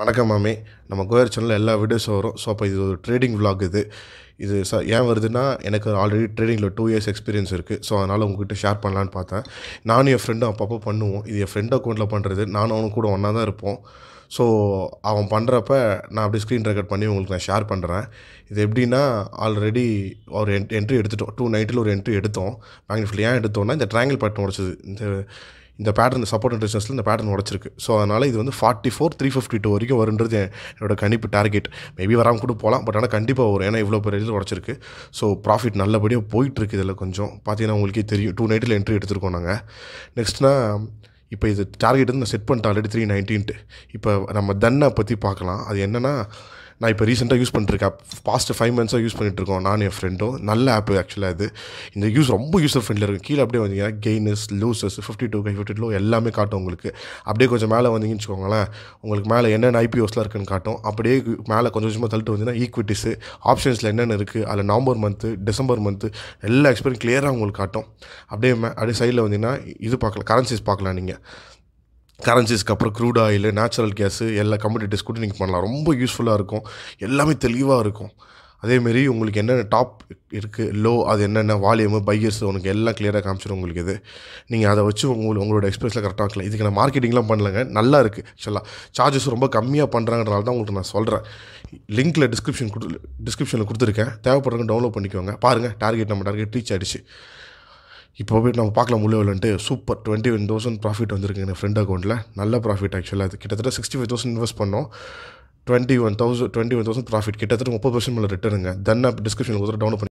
வணக்கம் மாமி நம்ம கோயர் சேனலில் எல்லா வீடியோஸும் வரும் ஸோ அப்போ இது ஒரு ட்ரேடிங் vlog இது இது ச ஏன் வருதுன்னா எனக்கு ஆல்ரெடி ட்ரேடிங்கில் டூ இயர்ஸ் எக்ஸ்பீரியன்ஸ் இருக்குது ஸோ அதனால் உங்ககிட்ட ஷேர் பண்ணலான்னு பார்த்தேன் நானும் என் ஃப்ரெண்டும் அப்பப்போ பண்ணுவோம் இது என் ஃப்ரெண்ட் அக்கௌண்ட்டில் பண்ணுறது நானும் அவனும் கூட ஒன்றா தான் இருப்போம் ஸோ அவன் பண்ணுறப்ப நான் அப்படியே ஸ்க்ரீன் ரெக்கார்ட் பண்ணி உங்களுக்கு நான் ஷேர் பண்ணுறேன் இது எப்படின்னா ஆல்ரெடி ஒரு என்ட்ரி எடுத்துட்டோம் டூ நைன்ட்டில் ஒரு என்ட்ரி எடுத்தோம் பேங்க் நிஃப்டியில் ஏன் எடுத்தோம்னா இந்த ட்ரையாங்கிள் பேட்டர்ன் உடச்சது இந்த இந்த பேட்டர்ன் சப்போர்ட் அண்ட் ரெசிஸ்டன்ஸில் இந்த பேட்டர்ன் உடச்சிருக்கு ஸோ அதனால் இது வந்து forty four three fifty two வரைக்கும் வருன்றது என் என்னோட கணிப்பு டார்கெட் மேபி வராமல் கூட போகலாம் பட் ஆனால் கண்டிப்பாக வரும் ஏன்னா இவ்வளோ பெரிய இதில் உடச்சிருக்கு ஸோ ப்ராஃபிட் நல்லபடியாக போயிட்டுருக்கு இதில் கொஞ்சம் பார்த்தீங்கன்னா உங்களுக்கே தெரியும் டூ நைட்டில் என்ட்ரி எடுத்திருக்கோம் நாங்கள் நெக்ஸ்ட்னா இப்போ இது டார்கெட் வந்து நான் செட் பண்ணிட்டேன் ஆல்ரெடி த்ரீ நைன்டீன்ட்டு இப்போ நம்ம தன்னை பற்றி பார்க்கலாம் அது என்னென்னா நான் இப்போ ரீசெண்டாக யூஸ் பண்ணிட்டுருக்கேன் பாஸ்ட் ஃபைவ் மந்த்ஸாக யூஸ் பண்ணிகிட்ருக்கோம் நானும் என் ஃப்ரெண்டும் நல்ல ஆப் ஆக்சுவலாக இது இந்த யூஸ் ரொம்ப யூஸர் ஃப்ரெண்டில் இருக்கும் கீழே அப்படியே வந்தீங்கன்னா கெய்னஸ் லூசஸ் ஃபிஃப்டி டூ கை ஃபிஃப்டி டூ எல்லாமே காட்டும் உங்களுக்கு அப்படியே கொஞ்சம் மேலே வந்தீங்கன்னு வச்சுக்கோங்களேன் உங்களுக்கு மேலே என்னென்ன ஐபிஓஸ்லாம் இருக்குன்னு காட்டும் அப்படியே மேலே கொஞ்சம் கொஞ்சமாக தள்ளிட்டு வந்தீங்கன்னா ஈக்விட்டிஸு ஆப்ஷன்ஸில் என்னென்ன இருக்குது அதில் நவம்பர் மந்த்து டிசம்பர் மந்த்து எல்லா எக்ஸ்பீரியன்ஸ் கிளியராக உங்களுக்கு காட்டும் அப்படியே மே அப்படியே சைடில் வந்தீங்கன்னா இது பார்க்கலாம் கரன்சிஸ் பார்க்கலாம் நீங்கள் கரன்சிஸ்க்கு அப்புறம் க்ரூட் ஆயில் நேச்சுரல் கேஸு எல்லா கம்யூனிட்டிஸ் கூட நீங்கள் பண்ணலாம் ரொம்ப யூஸ்ஃபுல்லாக இருக்கும் எல்லாமே தெளிவாக இருக்கும் அதேமாரி உங்களுக்கு என்னென்ன டாப் இருக்குது லோ அது என்னென்ன வால்யூமு பையர்ஸ் உனக்கு எல்லாம் கிளியராக காமிச்சிடும் உங்களுக்கு இது நீங்கள் அதை வச்சு உங்களுக்கு உங்களோட எக்ஸ்பிரஸில் கரெக்டாக வைக்கலாம் இதுக்கு நான் மார்க்கெட்டிங்லாம் பண்ணலங்க நல்லா இருக்குது ஆக்சுவலாக சார்ஜஸ் ரொம்ப கம்மியாக பண்ணுறாங்கன்றனால தான் உங்களுக்கு நான் சொல்கிறேன் லிங்க்கில் டிஸ்கிரிப்ஷன் கொடு டிஸ்கிரிப்ஷனில் கொடுத்துருக்கேன் தேவைப்படுறவங்க டவுன்லோட் பண்ணிக்கோங்க பாருங்கள் டார்கெட் நம்ம டார்கெட் ரீச் ஆகிடுச்சு இப்போ போய் நம்ம பார்க்கலாம் உள்ள விளையாண்டு super twenty one thousand profit வந்திருக்கு என் ஃப்ரெண்ட் அக்கௌண்ட்டில் நல்ல ப்ராஃபிட் ஆக்சுவலாக அது கிட்டத்தட்ட சிக்ஸ்டி ஃபைவ் தௌசண்ட் இன்வெஸ்ட் பண்ணோம் twenty one thousand twenty one thousand profit கிட்டத்தட்ட முப்பது பர்சன்ட் மேலே ரிட்டர்னுங்க தென் டிஸ்கிரிப்ஷனில் கொடுத்துட்டு டவுன் பண்ணி